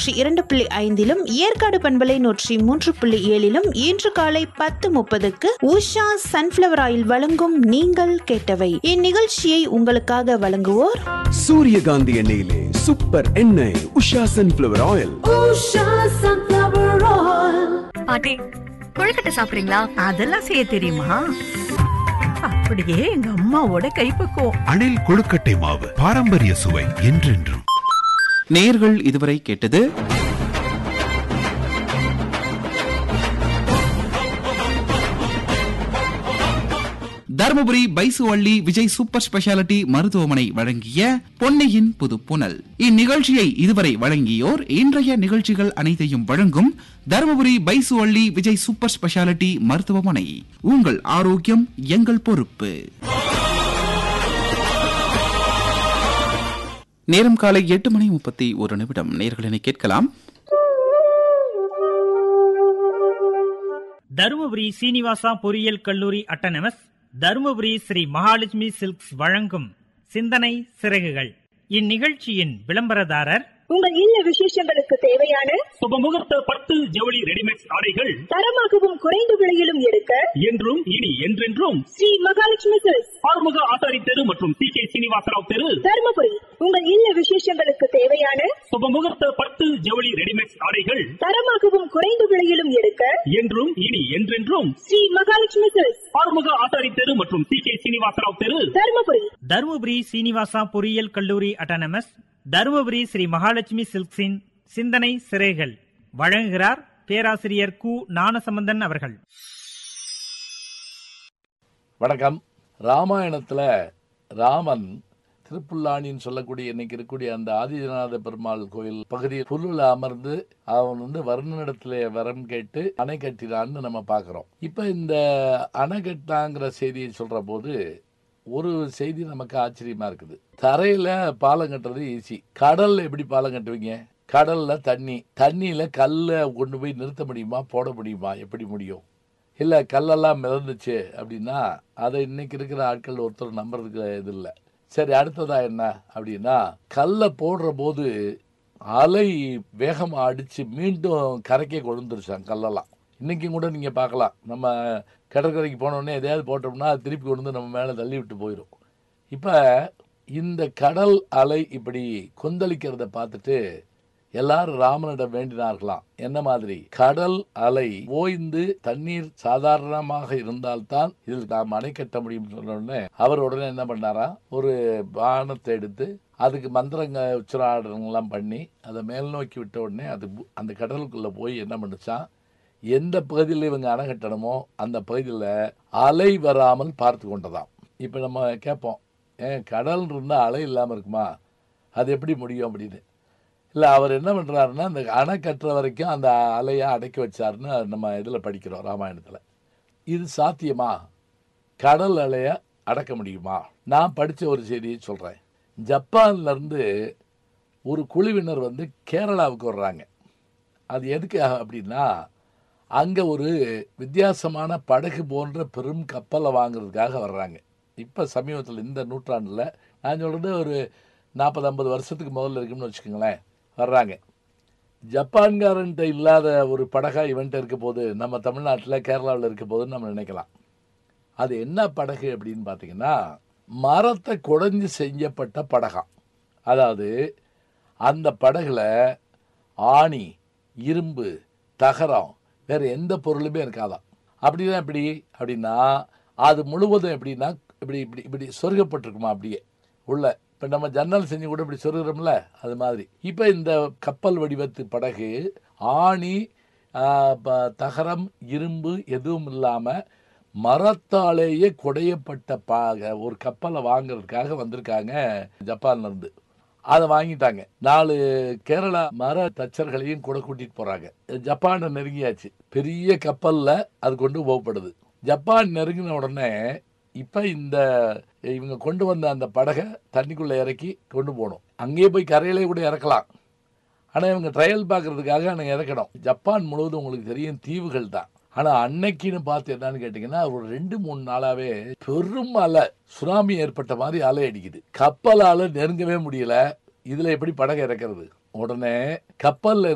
நூற்றி இரண்டு புள்ளி ஐந்திலும் ஏற்காடு பண்பலை நூற்றி மூன்று புள்ளி ஏழிலும் இன்று காலை பத்து முப்பதுக்கு உஷா சன்ஃபிளவர் ஆயில் வழங்கும் நீங்கள் கேட்டவை இந்நிகழ்ச்சியை உங்களுக்காக வழங்குவோர் சூரியகாந்தி எண்ணெயிலே சூப்பர் எண்ணெய் உஷா சன்ஃபிளவர் ஆயில் பாட்டி கொழுக்கட்டை சாப்பிடுறீங்களா அதெல்லாம் செய்ய தெரியுமா அப்படியே எங்க அம்மாவோட கைப்பக்குவம் அணில் கொழுக்கட்டை மாவு பாரம்பரிய சுவை என்றென்றும் நேர்கள் இதுவரை கேட்டது தருமபுரி பைசுவள்ளி விஜய் சூப்பர் ஸ்பெஷாலிட்டி மருத்துவமனை வழங்கிய பொன்னையின் புது புனல் இந்நிகழ்ச்சியை இதுவரை வழங்கியோர் இன்றைய நிகழ்ச்சிகள் அனைத்தையும் வழங்கும் தருமபுரி பைசுவள்ளி விஜய் சூப்பர் ஸ்பெஷாலிட்டி மருத்துவமனை உங்கள் ஆரோக்கியம் எங்கள் பொறுப்பு நேரம் காலை எட்டு மணி முப்பத்தி ஒரு நிமிடம் நேர்களினை கேட்கலாம் தருமபுரி சீனிவாசா பொறியியல் கல்லூரி அட்டனமஸ் தருமபுரி ஸ்ரீ மகாலட்சுமி சில்க்ஸ் வழங்கும் சிந்தனை சிறகுகள் இந்நிகழ்ச்சியின் விளம்பரதாரர் உங்கள் இல்ல விசேஷங்களுக்கு தேவையான சுபமுகூர்த்த பட்டு ஜவுளி ரெடிமேட் ஆடைகள் தரமாகவும் குறைந்த விலையிலும் எடுக்க என்றும் இனி என்றென்றும் ஸ்ரீ மகாலட்சுமி சில்க்ஸ் ஆறுமுக ஆசாரி தெரு மற்றும் சி கே சீனிவாசராவ் தெரு தருமபுரி உங்கள் இல்ல விசேஷங்களுக்கு தேவையான சுபமுகூர்த்த பட்டு ஜவுளி ரெடிமேட் ஆடைகள் தரமாகவும் குறைந்த விலையிலும் எடுக்க என்றும் இனி என்றென்றும் ஸ்ரீ மகாலட்சுமி சில்க்ஸ் ஆறுமுக ஆசாரி தெரு மற்றும் சி கே சீனிவாசராவ் தெரு தருமபுரி தருமபுரி சீனிவாசா பொறியியல் கல்லூரி அட்டனமஸ் தருமபுரி ஸ்ரீ மகாலட்சுமி சில்க்ஸின் சிந்தனை சிறைகள் வழங்குகிறார் பேராசிரியர் கு ஞானசம்பந்தன் அவர்கள் வணக்கம் ராமாயணத்துல ராமன் திருப்புல்லானின்னு சொல்லக்கூடிய இன்னைக்கு இருக்கக்கூடிய அந்த ஆதிஜநாத பெருமாள் கோயில் பகுதியில் புல்லுல அமர்ந்து அவன் வந்து வருணனிடத்துல வரம் கேட்டு அணை கட்டினான்னு நம்ம பார்க்கிறோம் இப்ப இந்த அணை கட்டினாங்கிற செய்தியை சொல்ற போது ஒரு செய்தி நமக்கு ஆச்சரியமா இருக்குது தரையில பாலம் கட்டுறது ஈஸி கடல்ல எப்படி பாலம் கட்டுவீங்க கடல்ல தண்ணி தண்ணியில கல்லை கொண்டு போய் நிறுத்த முடியுமா போட முடியுமா எப்படி முடியும் இல்லை கல்லெல்லாம் மிதந்துச்சு அப்படின்னா அதை இன்னைக்கு இருக்கிற ஆட்கள் ஒருத்தர் நம்புறதுக்கு இது இல்லை சரி அடுத்ததா என்ன அப்படின்னா கல்லை போடுற போது அலை வேகமாக அடித்து மீண்டும் கரைக்கே கொழுந்துருச்சான் கல்லெல்லாம் இன்றைக்கும் கூட நீங்கள் பார்க்கலாம் நம்ம கடற்கரைக்கு போனோடனே எதையாவது போட்டோம்னா அது திருப்பி கொண்டு வந்து நம்ம மேலே தள்ளி விட்டு போயிடும் இப்போ இந்த கடல் அலை இப்படி கொந்தளிக்கிறத பார்த்துட்டு எல்லாரும் ராமனிடம் வேண்டினார்களாம் என்ன மாதிரி கடல் அலை ஓய்ந்து தண்ணீர் சாதாரணமாக இருந்தால்தான் இதில் நாம் அணை கட்ட முடியும் சொன்ன உடனே அவர் உடனே என்ன பண்ணாரா ஒரு பானத்தை எடுத்து அதுக்கு மந்திரங்க உச்சராடனெல்லாம் பண்ணி அதை மேல் நோக்கி விட்ட உடனே அது பு- அந்த கடலுக்குள்ள போய் என்ன பண்ணுச்சான் எந்த பகுதியில் இவங்க அணை கட்டணுமோ அந்த பகுதியில் அலை வராமல் பார்த்து கொண்டதாம் இப்போ நம்ம கேட்போம் ஏன் கடல் இருந்தால் அலை இல்லாமல் இருக்குமா அது எப்படி முடியும் அப்படின்னு இல்லை அவர் என்ன பண்ணுறாருன்னா அந்த அணை கட்டுற வரைக்கும் அந்த அலையை அடக்கி வச்சாருன்னு நம்ம இதில் படிக்கிறோம் ராமாயணத்தில் இது சாத்தியமா கடல் அலையை அடக்க முடியுமா நான் படித்த ஒரு செய்தியை சொல்கிறேன் ஜப்பான்லேருந்து ஒரு குழுவினர் வந்து கேரளாவுக்கு வர்றாங்க அது எதுக்காக அப்படின்னா அங்கே ஒரு வித்தியாசமான படகு போன்ற பெரும் கப்பலை வாங்குறதுக்காக வர்றாங்க இப்போ சமீபத்தில் இந்த நூற்றாண்டில் நான் சொல்கிறது ஒரு நாற்பது ஐம்பது வருஷத்துக்கு முதல்ல இருக்குன்னு வச்சுக்கோங்களேன் வர்றாங்க ஜப்பான்காரன்ட்ட இல்லாத ஒரு படகா இவன்ட்ட இருக்க போது நம்ம தமிழ்நாட்டில் கேரளாவில் இருக்க போதுன்னு நம்ம நினைக்கலாம் அது என்ன படகு அப்படின்னு பார்த்தீங்கன்னா மரத்தை குடைஞ்சு செஞ்சப்பட்ட படகாம் அதாவது அந்த படகுல ஆணி இரும்பு தகரம் வேற எந்த பொருளுமே இருக்காதாம் அப்படின்னா எப்படி அப்படின்னா அது முழுவதும் எப்படின்னா இப்படி இப்படி இப்படி சொருகப்பட்டிருக்குமா அப்படியே உள்ள இப்போ நம்ம ஜன்னல் செஞ்சு கூட இப்படி சொருகிறோம்ல அது மாதிரி இப்போ இந்த கப்பல் வடிவத்து படகு ஆணி ஆ, ப- தகரம் இரும்பு எதுவும் இல்லாமல் மரத்தாலேயே குடையப்பட்ட பா ஒரு கப்பலை வாங்குறதுக்காக வந்திருக்காங்க ஜப்பான்ல இருந்து அதை வாங்கிட்டாங்க நாலு கேரளா மர தச்சர்களையும் கூட கூட்டிட்டு போறாங்க ஜப்பானை நெருங்கியாச்சு பெரிய கப்பல்ல அது கொண்டு போகப்படுது ஜப்பான் நெருங்கின உடனே இப்ப இந்த இவங்க கொண்டு வந்த அந்த படகை தண்ணிக்குள்ள இறக்கி கொண்டு போகணும் அங்கேயே போய் கரையிலே கூட இறக்கலாம் ஆனா இவங்க ட்ரையல் பார்க்கறதுக்காக அங்கே இறக்கணும் ஜப்பான் முழுவதும் உங்களுக்கு தெரியும் தீவுகள் தான் ஆனா அன்னைக்குன்னு பார்த்து என்னன்னு கேட்டீங்கன்னா ஒரு ரெண்டு மூணு நாளாவே பெரும் அலை சுனாமி ஏற்பட்ட மாதிரி அலை அடிக்குது கப்பலால நெருங்கவே முடியல இதுல எப்படி படகு இறக்கிறது உடனே கப்பல்ல